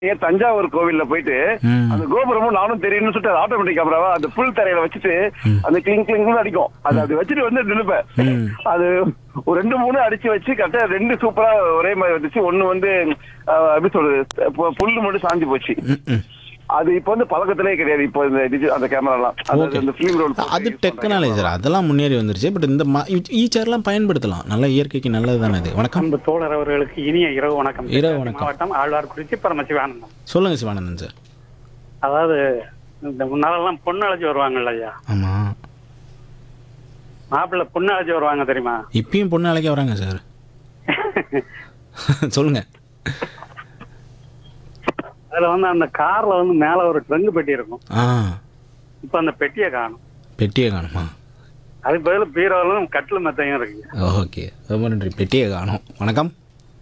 ஏன் தஞ்சாவூர் கோவில்ல போயிட்டு ம். அந்த கோபுரமும் நானும் தெரியும்னு சொல்லிட்டு ஆட்டோமேட்டிக் கேமராவா அந்த புல் தரையில வச்சுட்டு அந்த கிளிங் கிளிங் அடிக்கும் அது அது வச்சுட்டு வந்து நினைப்பேன் ம். அது ஒரு ரெண்டு மூணு அடிச்சு வச்சு கரெக்டா ரெண்டு சூப்பரா ஒரே மாதிரி வந்துச்சு ஒண்ணு வந்து அஹ், எப்படி சொல்றது பு- புல்லு மட்டும் சாஞ்சு போச்சு ம், ம். அது இப்போ வந்து பழக்கத்திலே கிடையாது இப்போ இந்த டிஜி- அந்த கேமராலாம் Okay. அதாவது இந்த ஃபிலிம் ரோல் அது டெக்னாலஜி சார் அதெல்லாம் முன்னேறி வந்துருச்சு பட் இந்த மா ஈ சேர்லாம் பயன்படுத்தலாம் நல்ல இயற்கைக்கு நல்லது தானே இது வணக்கம் அன்பு தோழர் அவர்களுக்கு இனிய இரவு வணக்கம் இரவு வணக்கம். மாவட்டம் ஆழ்வார்குறிச்சி பரமசிவானந்தம் சொல்லுங்க சிவானந்தன் சார் அதாவது இந்த முன்னாலெல்லாம் பொண்ணு அழைச்சி வருவாங்கல்ல ஐயா ஆமாம் மாப்பிள்ளை பொண்ணு அழைச்சி வருவாங்க தெரியுமா இப்பயும் பொண்ணு அழைக்க வராங்க சார் சொல்லுங்க அதுல வந்து அந்த கார்ல வந்து மேல ஒரு ட்ரங்க் பெட்டி இருக்கும் ஆ இப்ப அந்த பெட்டியை காணும் பெட்டியை காணுமா அதுக்கு பதில் பீரோலும் கட்டில் மெத்தையும் இருக்கு ஓகே ரொம்ப நன்றி பெட்டியை காணும் வணக்கம்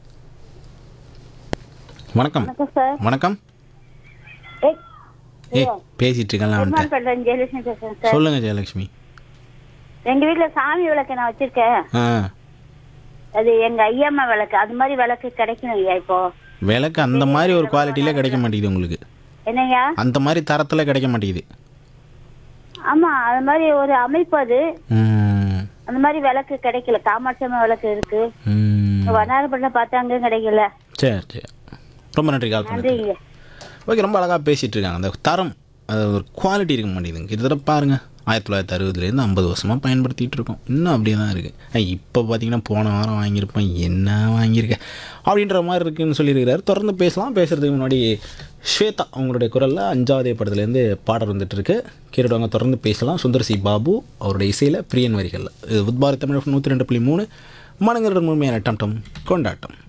வணக்கம் வணக்கம் சார் வணக்கம் ஏய், ஏ பேசிட்டு இருக்கேன்ல வந்துட்டேன் பெருமாள்பேட்டை ஜெயலட்சுமி பேசுறேன் சார் சொல்லுங்க ஜெயலட்சுமி எங்க வீட்ல சாமி விளக்கு நான் வச்சிருக்கேன் ஆ அது எங்க ஐயம்மா விளக்கு அது மாதிரி விளக்கு கிடைக்கும் ஐயா இப்போ விளக்கு அந்த மாதிரி ஒரு குவாலிட்டியில கிடைக்க மாட்டேங்குது உங்களுக்கு என்னய்யா அந்த மாதிரி தரத்தில் கிடைக்க மாட்டேங்குது ஆமா அது மாதிரி ஒரு அமைப்பு அது ம், அந்த மாதிரி விளக்கு கிடைக்கல காமாட்சி அம்மா விளக்கு இருக்கு ம். வண்ணாரப்பட்டினம் பார்த்தா அங்கேயும் கிடைக்கல சரி சரி ரொம்ப நன்றி கால் பண்ணி நன்றிங்க ஓகே ரொம்ப அழகாக பேசிகிட்டு இருக்காங்க அந்த தரம் அது ஒரு குவாலிட்டி இருக்க மாட்டேங்குதுங்க கிட்டத்தட்ட பாருங்கள் ஆயிரத்தி தொள்ளாயிரத்தி அறுபதுலேருந்து ஐம்பது வருஷமாக பயன்படுத்திகிட்டு இருக்கோம் இன்னும் அப்படியே தான் இருக்குது இப்போ பார்த்தீங்கன்னா போன வாரம் வாங்கியிருப்பேன் என்ன வாங்கியிருக்கேன் அப்படின்ற மாதிரி இருக்குன்னு சொல்லியிருக்கிறாரு தொடர்ந்து பேசலாம் பேசுகிறதுக்கு முன்னாடி ஸ்வேதா அவங்களுடைய குரலில் அஞ்சாவது படத்துலேருந்து பாடல் வந்துட்டு இருக்கு கேட்டுடுவாங்க தொடர்ந்து பேசலாம் சுந்தர் சி பாபு அவருடைய இசையில் பிரியன் வரிகளில் இது உத்பாரத் தமிழ் நூற்றி ரெண்டு புள்ளி மூணு மனங்களுடன் முழுமையான டம் டம் கொண்டாட்டம்